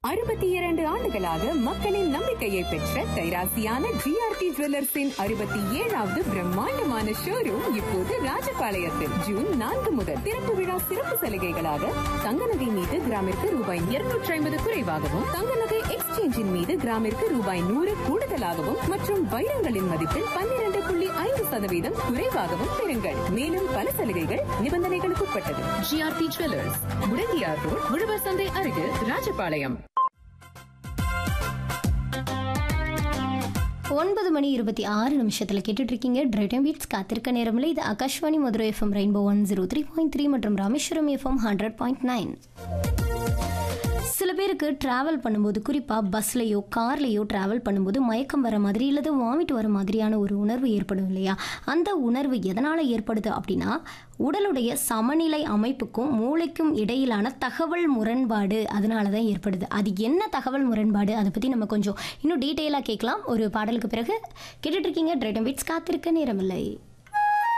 அறுபத்தி இரண்டு ஆண்டுகளாக மக்களின் நம்பிக்கையை பெற்ற கைராசியான ஜிஆர்டி ஜுவல்லர்ஸின் அறுபத்தி ஏழாவது பிரம்மாண்டமான ஷோரூம் இப்போது ராஜபாளையத்தில் ஜூன் நான்கு முதல் திறப்பு விழா சிறப்பு சலுகைகளாக தங்க நகை மீது கிராமிற்கு ரூபாய் இருநூற்றி ஐம்பது குறைவாகவும் தங்க நகை எக்ஸ்சேஞ்சின் மீது கிராமிற்கு ரூபாய் நூறு கூடுதலாகவும் மற்றும் வைரங்களின் மதிப்பில் பன்னிரண்டு புள்ளி ஐந்து சதவீதம் குறைவாகவும் பெறுங்கள் மேலும் பல சலுகைகள் நிபந்தனைகளுக்கு உட்பட்டது ஜிஆர்டி ஜுவல்லர்ஸ் முடங்கியார் ரோட் உழவர் சந்தை அருகில் ராஜபாளையம் ஒன்பது மணி இருபத்தி ஆறு நிமிஷத்தில் கேட்டுட்டு இருக்கீங்க டிரைட்டம் பீட்ஸ் காத்திருக்க நேரமில்லை இது Akashvani Madurai FM rainbow one zero three point three மற்றும் Rameswaram FM hundred point nine சில பேருக்கு ட்ராவல் பண்ணும்போது குறிப்பாக பஸ்லையோ கார்லேயோ ட்ராவல் பண்ணும்போது மயக்கம் வர மாதிரி இல்லது வாமிட் வர மாதிரியான ஒரு உணர்வு ஏற்படும் இல்லையா அந்த உணர்வு எதனால் ஏற்படுது அப்படின்னா உடலுடைய சமநிலை அமைப்புக்கும் மூளைக்கும் இடையிலான தகவல் முரண்பாடு அதனால தான் ஏற்படுது அது என்ன தகவல் முரண்பாடு அதை பற்றி நம்ம கொஞ்சம் இன்னும் டீட்டெயிலாக கேட்கலாம் ஒரு பாடலுக்கு பிறகு கேட்டுட்டு இருக்கீங்க டிரைட்டம் பீட்ஸ் காத்திருக்க நேரமில்லை